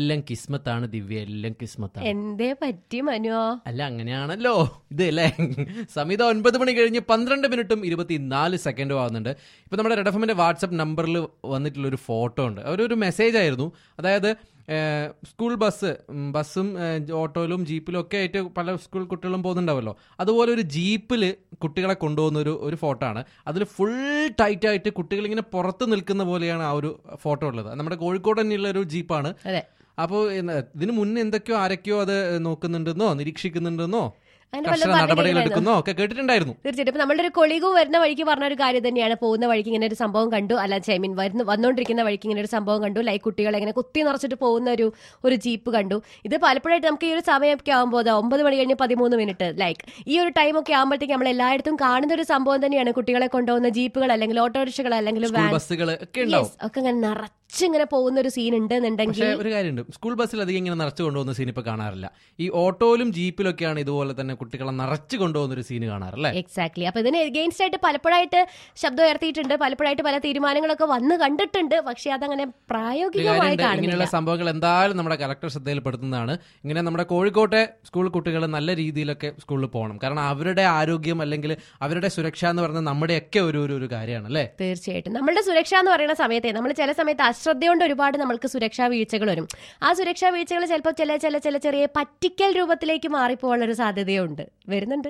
എല്ലാം കിസ്മത്താണ് ദിവ്യ എല്ലാം കിസ്മത്താണ് എന്തേ പറ്റി മനുവോ അല്ല അങ്ങനെയാണല്ലോ ഇത് അല്ലേ സമീത ഒൻപത് മണി കഴിഞ്ഞ് പന്ത്രണ്ട് മിനിറ്റും ഇരുപത്തിനാല് സെക്കൻഡും ആവുന്നുണ്ട് ഇപ്പൊ നമ്മുടെ റെഡ് എഫിന്റെ വാട്സപ്പ് നമ്പറിൽ വന്നിട്ടുള്ള ഒരു ഫോട്ടോ ഉണ്ട് അവരൊരു മെസ്സേജ് ആയിരുന്നു അതായത് ഏഹ്, സ്കൂൾ ബസ് ഉം, ബസ്സും ഏഹ്, ഓട്ടോയിലും ജീപ്പിലും ഒക്കെ ആയിട്ട് പല സ്കൂൾ കുട്ടികളും പോകുന്നുണ്ടാവല്ലോ അതുപോലെ ഒരു ജീപ്പിൽ കുട്ടികളെ കൊണ്ടുപോകുന്ന ഒരു ഒരു ഫോട്ടോ ആണ് അതിൽ ഫുൾ ടൈറ്റ് ആയിട്ട് കുട്ടികൾ ഇങ്ങനെ പുറത്ത് നിൽക്കുന്ന പോലെയാണ് ആ ഒരു ഫോട്ടോ ഉള്ളത് നമ്മുടെ കോഴിക്കോട് തന്നെയുള്ള ഒരു ജീപ്പാണ് അതെ അപ്പോൾ ഇതിനു മുന്നേ എന്തൊക്കെയോ ആരൊക്കെയോ അത് നോക്കുന്നുണ്ടെന്നോ നിരീക്ഷിക്കുന്നുണ്ടെന്നോ അങ്ങനെ കർശന വല്ലതും നടപടികൾ പറഞ്ഞിട്ടുണ്ടായിരുന്നോ? എടുക്കുന്നോ ഒക്കെ കേട്ടിട്ടുണ്ടായിരുന്നു തീർച്ചയായിട്ടും ഇപ്പൊ നമ്മളുടെ ഒരു കൊളീഗും വരുന്ന വഴിക്ക് പറഞ്ഞ ഒരു കാര്യം തന്നെയാണ് പോകുന്ന വഴിക്ക് ഇങ്ങനെ ഒരു സംഭവം കണ്ടു അല്ല ഐ മീൻ വരുന്ന വന്നുകൊണ്ടിരിക്കുന്ന വഴിക്ക് ഇങ്ങനെ ഒരു സംഭവം കണ്ടു ലൈക്ക് കുട്ടികളെ ഇങ്ങനെ കുത്തി നിറച്ചിട്ട് പോകുന്ന ഒരു ഒരു ജീപ്പ് കണ്ടു ഇത് പലപ്പോഴായിട്ട് നമുക്ക് ഈ ഒരു സമയമൊക്കെ ആകുമ്പോൾ ദാ ഒമ്പത് മണി കഴിഞ്ഞ് പതിമൂന്ന് മിനിറ്റ് ലൈക്ക് ഈ ഒരു ടൈം ഒക്കെ ആകുമ്പോഴത്തേക്ക് നമ്മൾ എല്ലായിടത്തും കാണുന്ന ഒരു സംഭവം തന്നെയാണ് കുട്ടികളെ കൊണ്ടുപോകുന്ന ജീപ്പുകൾ അല്ലെങ്കിൽ ഓട്ടോറിക്ഷകൾ അല്ലെങ്കിൽ സ്കൂൾ വാൻ ബസ്സുകൾ ഒക്കെ ഉണ്ടാവും ഒക്കെ ഇങ്ങനെ നിറച്ചിങ്ങനെ പോകുന്ന ഒരു സീൻ ഉണ്ടെന്നുണ്ടെങ്കിൽ പക്ഷേ ഒരു കാര്യമുണ്ട് സ്കൂൾ ബസ്സിൽ അധികം ഇങ്ങനെ നിറച്ചു കൊണ്ടുപോകുന്ന സീൻ ഇപ്പൊ കാണാറില്ല ഈ ഓട്ടോയിലും ജീപ്പിലൊക്കെയാണ് ഇതുപോലെ തന്നെ കുട്ടികളെ നിറച്ചു കൊണ്ടുപോകുന്ന ഒരു സീൻ കാണാറല്ലേ എക്സാക്ട്ലി അപ്പൊ ഇതിന് എഗെയിൻസ്റ്റ് ആയിട്ട് പലപ്പോഴായിട്ട് ശബ്ദം ഉയർത്തിയിട്ടുണ്ട് പലപ്പോഴായിട്ട് പല തീരുമാനങ്ങളൊക്കെ വന്ന് കണ്ടിട്ടുണ്ട് പക്ഷെ അതങ്ങനെ ഒരു പ്രായോഗികമായി കാര്യമുണ്ട് കാണുന്നില്ല ഇങ്ങനെയുള്ള സംഭവങ്ങൾ എന്തായാലും നമ്മുടെ കലക്ടർ ശ്രദ്ധയിൽപ്പെടുത്തുന്നതാണ് ഇങ്ങനെ നമ്മുടെ കോഴിക്കോട്ടെ സ്കൂൾ കുട്ടികൾ നല്ല രീതിയിലൊക്കെ സ്കൂളിൽ പോകണം കാരണം അവരുടെ ആരോഗ്യം അല്ലെങ്കിൽ അവരുടെ സുരക്ഷ എന്ന് പറയുന്നത് നമ്മുടെയൊക്കെ ഒരു ഒരു ഒരു കാര്യമാണ് അല്ലേ തീർച്ചയായിട്ടും നമ്മളുടെ സുരക്ഷ എന്ന് പറയുന്ന സമയത്തെ നമ്മൾ ചില സമയത്ത് അശ്രദ്ധ ഒരുപാട് നമ്മൾക്ക് സുരക്ഷാ വീഴ്ചകൾ വരും ആ സുരക്ഷാ വീഴ്ചകൾ ചിലപ്പോൾ ചില ചില ചില ചെറിയ പറ്റിക്കൽ രൂപത്തിലേക്ക് മാറിപ്പോകാനുള്ള ഒരു സാധ്യതയുണ്ട് വരുന്നുണ്ട്